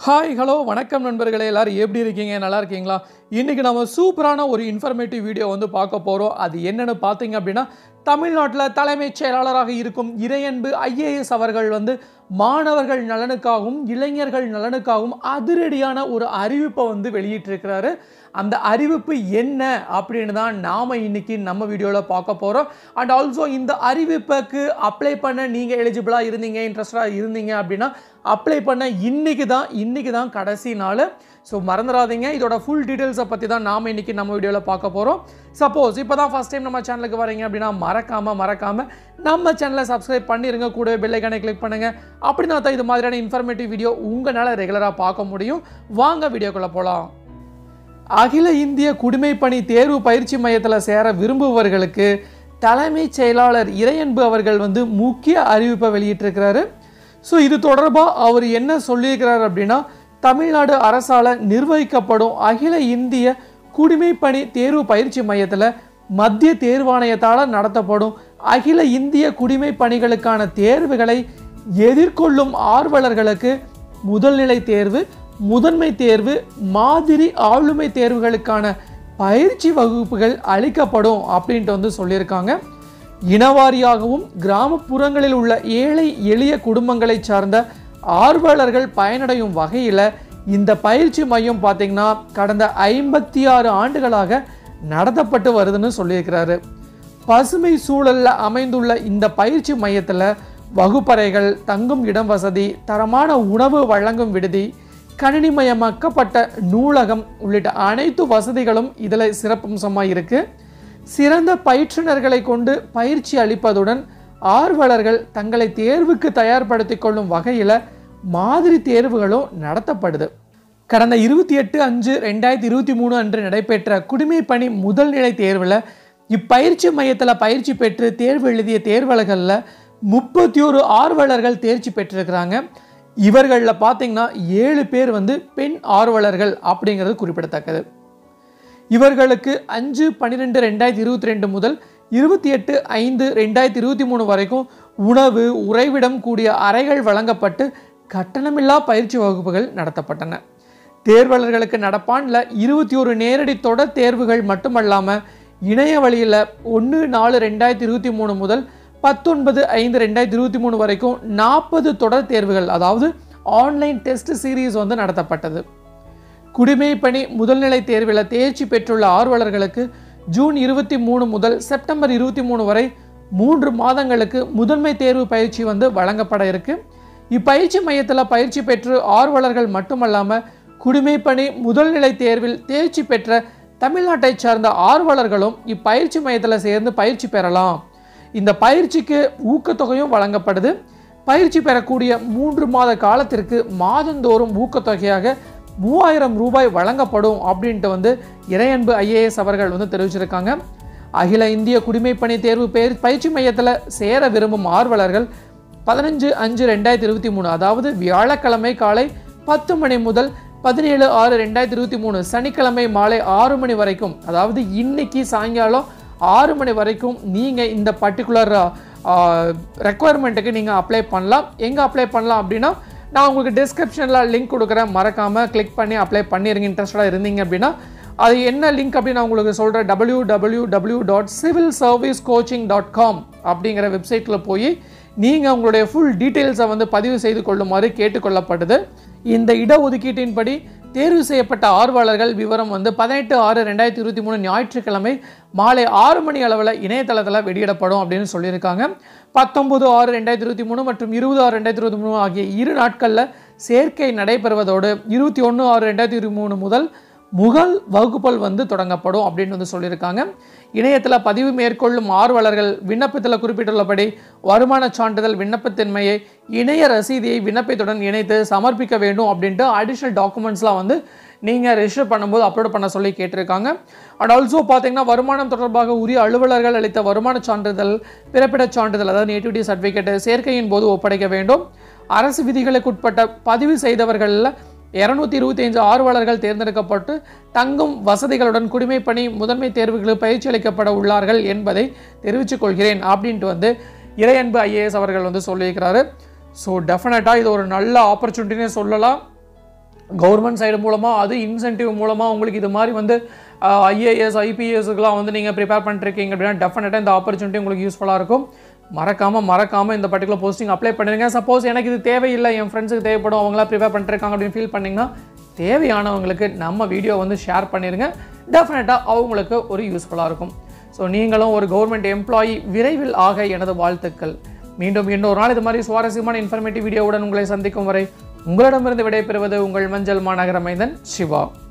hi hello வணக்கம் நண்பர்களே எல்லாரும் எப்படி இருக்கீங்க நல்லா இருக்கீங்களா இன்றைக்கி நம்ம சூப்பரான ஒரு இன்ஃபர்மேட்டிவ் வீடியோ வந்து பார்க்க போகிறோம் அது என்னென்னு பார்த்தீங்க அப்படின்னா தமிழ்நாட்டில் தலைமைச் செயலாளராக இருக்கும் இறையன்பு ஐஏஎஸ் அவர்கள் வந்து மாணவர்கள் நலனுக்காகவும் இளைஞர்கள் நலனுக்காகவும் அதிரடியான ஒரு அறிவிப்பை வந்து வெளியிட்டிருக்கிறாரு அந்த அறிவிப்பு என்ன அப்படின்னு தான் நாம் இன்னைக்கு நம்ம வீடியோவில் பார்க்க போகிறோம் அண்ட் ஆல்சோ இந்த அறிவிப்புக்கு அப்ளை பண்ண நீங்கள் எலிஜிபிளாக இருந்தீங்க இன்ட்ரெஸ்டாக இருந்தீங்க அப்படின்னா அப்ளை பண்ண இன்னைக்கு தான் இன்னைக்கு தான் கடைசி நாள் ஸோ மறந்துடாதீங்க இதோட ஃபுல் டீட்டெயில்ஸை பற்றி தான் நாம் இன்னைக்கு நம்ம வீடியோவில் பார்க்க போகிறோம் சப்போஸ் இப்போ தான் ஃபஸ்ட் டைம் நம்ம சேனலுக்கு வரீங்க அப்படின்னா மறக்காமல் மறக்காமல் நம்ம சேனலை சப்ஸ்கிரைப் பண்ணிருங்க கூடவே பெல்லைக்கானை கிளிக் பண்ணுங்கள் அப்படின்னா தான் இது மாதிரியான இன்ஃபர்மேட்டிவ் வீடியோ உங்களால் ரெகுலராக பார்க்க முடியும் வாங்க வீடியோக்குள்ளே போகலாம் அகில இந்திய குடிமைப்பணி தேர்வு பயிற்சி மையத்தில் சேர விரும்புபவர்களுக்கு தலைமைச் செயலாளர் இறையன்பு அவர்கள் வந்து முக்கிய அறிவிப்பை வெளியிட்டிருக்கிறாரு ஸோ இது தொடர்பாக அவர் என்ன சொல்லியிருக்கிறார் அப்படின்னா தமிழ்நாடு அரசால் நிர்வகிக்கப்படும் அகில இந்திய குடிமைப்பணி தேர்வு பயிற்சி மையத்தில் மத்திய தேர்வாணையத்தால் நடத்தப்படும் அகில இந்திய குடிமை பணிகளுக்கான தேர்வுகளை எதிர்கொள்ளும் ஆர்வலர்களுக்கு முதல்நிலை தேர்வு முதன்மை தேர்வு மாதிரி ஆளுமை தேர்வுகளுக்கான பயிற்சி வகுப்புகள் அளிக்கப்படும் அப்படின்ட்டு வந்து சொல்லியிருக்காங்க இனவாரியாகவும் கிராமப்புறங்களில் உள்ள ஏழை எளிய குடும்பங்களை சார்ந்த ஆர்வலர்கள் பயனடையும் வகையில் இந்த பயிற்சி மையம் பார்த்திங்கன்னா கடந்த ஐம்பத்தி ஆறு ஆண்டுகளாக நடத்தப்பட்டு வருதுன்னு சொல்லியிருக்கிறாரு பசுமை சூழலில் அமைந்துள்ள இந்த பயிற்சி மையத்தில் வகுப்பறைகள் தங்கும் இடம் வசதி தரமான உணவு வழங்கும் விடுதி கணினிமயமாக்கப்பட்ட நூலகம் உள்ளிட்ட அனைத்து வசதிகளும் இதில் சிறப்பம்சமாக இருக்குது சிறந்த பயிற்றுனர்களை கொண்டு பயிற்சி அளிப்பதுடன் ஆர்வலர்கள் தங்களை தேர்வுக்கு தயார்படுத்திக் கொள்ளும் வகையில் மாதிரி தேர்வுகளும் நடத்தப்படுது கடந்த இருபத்தி எட்டு அஞ்சு ரெண்டாயிரத்தி இருபத்தி மூணு அன்று நடைபெற்ற குடிமை பணி முதல்நிலை தேர்வில் இப்பயிற்சி மையத்தில் பயிற்சி பெற்று தேர்வு எழுதிய தேர்வலர்களில் முப்பத்தி ஒரு ஆர்வலர்கள் தேர்ச்சி பெற்றிருக்கிறாங்க இவர்களில் பார்த்தீங்கன்னா ஏழு பேர் வந்து பெண் ஆர்வலர்கள் அப்படிங்கிறது குறிப்பிடத்தக்கது இவர்களுக்கு அஞ்சு பன்னிரெண்டு ரெண்டாயிரத்தி இருபத்தி ரெண்டு முதல் இருபத்தி எட்டு ஐந்து ரெண்டாயிரத்தி இருபத்தி மூணு வரைக்கும் உணவு உறைவிடம் கூடிய அறைகள் வழங்கப்பட்டு கட்டணமில்லா பயிற்சி வகுப்புகள் நடத்தப்பட்டன தேர்வாளர்களுக்கு நடப்பானில் இருபத்தி ஒரு நேரடி தொடர் தேர்வுகள் மட்டுமல்லாமல் இணைய வழியில் ஒன்று நாலு ரெண்டாயிரத்தி இருபத்தி மூணு முதல் பத்தொன்பது ஐந்து ரெண்டாயிரத்தி இருபத்தி மூணு வரைக்கும் நாற்பது தொடர் தேர்வுகள் அதாவது ஆன்லைன் டெஸ்ட் சீரீஸ் வந்து நடத்தப்பட்டது குடிமை பணி முதல்நிலை தேர்வில் தேர்ச்சி பெற்றுள்ள ஆர்வலர்களுக்கு ஜூன் இருபத்தி மூணு முதல் செப்டம்பர் இருபத்தி மூணு வரை மூன்று மாதங்களுக்கு முதன்மை தேர்வு பயிற்சி வந்து வழங்கப்பட இருக்கு இப்பயிற்சி மையத்தில் பயிற்சி பெற்று ஆர்வலர்கள் மட்டுமல்லாமல் குடிமை பணி முதல்நிலை தேர்வில் தேர்ச்சி பெற்ற தமிழ்நாட்டை சார்ந்த ஆர்வலர்களும் இப்பயிற்சி மையத்தில் சேர்ந்து பயிற்சி பெறலாம் இந்த பயிற்சிக்கு ஊக்கத்தொகையும் வழங்கப்படுது பயிற்சி பெறக்கூடிய மூன்று மாத காலத்திற்கு மாதந்தோறும் ஊக்கத்தொகையாக மூவாயிரம் ரூபாய் வழங்கப்படும் அப்படின்ட்டு வந்து இறையன்பு ஐஏஎஸ் அவர்கள் வந்து தெரிவிச்சிருக்காங்க அகில இந்திய குடிமைப்பணி தேர்வு பெயர் பயிற்சி மையத்தில் சேர விரும்பும் ஆர்வலர்கள் பதினஞ்சு அஞ்சு ரெண்டாயிரத்தி இருபத்தி மூணு அதாவது வியாழக்கிழமை காலை பத்து மணி முதல் பதினேழு ஆறு ரெண்டாயிரத்தி இருபத்தி மூணு சனிக்கிழமை மாலை ஆறு மணி வரைக்கும் அதாவது இன்னைக்கு சாயங்காலம் ஆறு மணி வரைக்கும் நீங்கள் இந்த பர்டிகுலர் ரெக்குவயர்மெண்ட்டுக்கு நீங்கள் அப்ளை பண்ணலாம் எங்கே அப்ளை பண்ணலாம் அப்படின்னா நான் உங்களுக்கு டிஸ்கிரிப்ஷனில் லிங்க் கொடுக்குறேன் மறக்காமல் கிளிக் பண்ணி அப்ளை பண்ணிடுங்க இன்ட்ரெஸ்டாக இருந்தீங்க அப்படின்னா அது என்ன லிங்க் அப்படின்னு நான் உங்களுக்கு சொல்கிறேன் W W W dot civil service coaching dot com அப்படிங்கிற வெப்சைட்டில் போய் நீங்கள் உங்களுடைய ஃபுல் டீட்டெயில்ஸை வந்து பதிவு செய்து கொள்ளுமாறு கேட்டுக்கொள்ளப்படுது இந்த இடஒதுக்கீட்டின்படி தேர்வு செய்யப்பட்ட ஆர்வலர்கள் விவரம் வந்து பதினெட்டு ஆறு ரெண்டாயிரத்தி இருபத்தி மூணு ஞாயிற்றுக்கிழமை மாலை ஆறு மணி அளவில் இணையதளத்தில் வெளியிடப்படும் அப்படின்னு சொல்லியிருக்காங்க பத்தொம்பது ஆறு ரெண்டாயிரத்தி இருபத்தி மூணு மற்றும் இருபது ஆறு ரெண்டாயிரத்தி இருபத்தி மூணு ஆகிய இரு நாட்களில் சேர்க்கை நடைபெறுவதோடு இருபத்தி ஒன்று ஆறு ரெண்டாயிரத்தி இருபத்தி மூணு முதல் முகல் வகுப்புகள் வந்து தொடங்கப்படும் அப்படின்னு வந்து சொல்லியிருக்காங்க இணையத்தில் பதிவு மேற்கொள்ளும் ஆர்வலர்கள் விண்ணப்பத்தில் குறிப்பிட்டுள்ளபடி வருமான சான்றிதழ் விண்ணப்பத்தின்மையை இணைய ரசீதியை விண்ணப்பத்துடன் இணைத்து சமர்ப்பிக்க வேண்டும் அப்படின்ட்டு அடிஷ்னல் டாக்குமெண்ட்ஸ்லாம் வந்து நீங்கள் ரெஜிஸ்டர் பண்ணும்போது அப்லோட் பண்ண சொல்லி கேட்டிருக்காங்க அண்ட் ஆல்சோ பார்த்தீங்கன்னா வருமானம் தொடர்பாக உரிய அலுவலர்கள் அளித்த வருமான சான்றிதழ் பிறப்பிடச் சான்றிதழ் அதாவது நேட்டிவிட்டி சர்டிஃபிகேட் சேர்க்கையின் போது ஒப்படைக்க வேண்டும் அரசு விதிகளுக்கு உட்பட்ட பதிவு செய்தவர்களில் இரநூத்தி இருபத்தி ஐந்து ஆர்வலர்கள் தேர்ந்தெடுக்கப்பட்டு தங்கும் வசதிகளுடன் குடிமை பணி முதன்மை தேர்வுகளுக்கு பயிற்சி அளிக்கப்பட உள்ளார்கள் என்பதை தெரிவித்துக் கொள்கிறேன் அப்படின்ட்டு வந்து இறையன்பு ஐஏஎஸ் அவர்கள் வந்து சொல்லியிருக்கிறாரு ஸோ டெஃபினட்டாக இது ஒரு நல்ல ஆப்பர்ச்சுனிட்டினே சொல்லலாம் கவர்மெண்ட் சைடு மூலமாக அது இன்சென்டிவ் மூலமாக உங்களுக்கு இது மாதிரி வந்து ஐஏஎஸ் ஐபிஎஸ்க்குலாம் வந்து நீங்கள் ப்ரிப்பேர் பண்ணிருக்கீங்க அப்படின்னா டெஃபினட்டாக இந்த ஆப்பர்ச்சுனிட்டி உங்களுக்கு யூஸ்ஃபுல்லாக இருக்கும் மறக்காமல் மறக்காமல் இந்த பர்டிகுலர் போஸ்டிங் அப்ளை பண்ணிடுங்க சப்போஸ் எனக்கு இது தேவையில்லை என் ஃப்ரெண்ட்ஸுக்கு தேவைப்படும் அவங்களாம் ப்ரிப்பேர் பண்ணிருக்காங்க அப்படின்னு ஃபீல் பண்ணிங்கன்னா தேவையானவங்களுக்கு நம்ம வீடியோ வந்து ஷேர் பண்ணிடுங்க டெஃபினட்டாக அவங்களுக்கு ஒரு யூஸ்ஃபுல்லாக இருக்கும் ஸோ நீங்களும் ஒரு கவர்மெண்ட் எம்ப்ளாயி விரைவில் ஆக எனது வாழ்த்துக்கள் மீண்டும் இன்னொரு நாள் இது மாதிரி சுவாரஸ்யமான இன்ஃபர்மேட்டிவ் வீடியோவுடன் உங்களை சந்திக்கும் வரை உங்களிடமிருந்து விடைபெறுவது உங்கள் மஞ்சள் மாநகர மைந்தன் சிவா